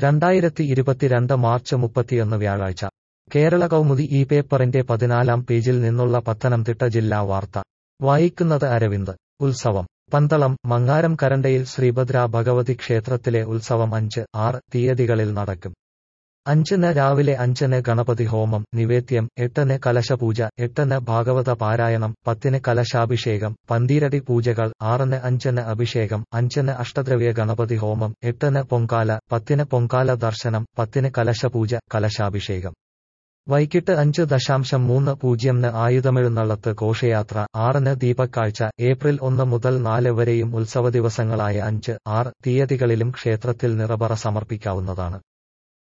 രണ്ടായിരത്തി ഇരുപത്തിരണ്ട് മാർച്ച് മുപ്പത്തിയൊന്ന് വ്യാഴാഴ്ച കേരള കൗമുദി ഈ പേപ്പറിന്റെ പതിനാലാം പേജിൽ നിന്നുള്ള പത്തനംതിട്ട ജില്ലാ വാർത്ത വായിക്കുന്നത് അരവിന്ദ് ഉത്സവം പന്തളം മങ്ങാരം കരണ്ടയിൽ ശ്രീഭദ്ര ഭഗവതി ക്ഷേത്രത്തിലെ ഉത്സവം അഞ്ച് ആറ് തീയതികളിൽ നടക്കും അഞ്ചിന് രാവിലെ അഞ്ചിന് ഗണപതി ഹോമം നിവേദ്യം എട്ടിന് കലശപൂജ എട്ടിന് ഭാഗവത പാരായണം പത്തിന് കലശാഭിഷേകം പന്തീരടി പൂജകൾ ആറിന് അഞ്ചിന് അഭിഷേകം അഞ്ചിന് അഷ്ടദ്രവ്യ ഗണപതി ഹോമം എട്ടിന് പൊങ്കാല പത്തിന് പൊങ്കാല ദർശനം പത്തിന് കലശപൂജ കലശാഭിഷേകം വൈകിട്ട് അഞ്ച് ദശാംശം മൂന്ന് പൂജ്യംന് ആയുധമെഴുന്നള്ളത്ത് ഘോഷയാത്ര ആറിന് ദീപക്കാഴ്ച ഏപ്രിൽ ഒന്ന് മുതൽ നാല് വരെയും ഉത്സവ ദിവസങ്ങളായ അഞ്ച് ആറ് തീയതികളിലും ക്ഷേത്രത്തിൽ നിറപറ സമർപ്പിക്കാവുന്നതാണ്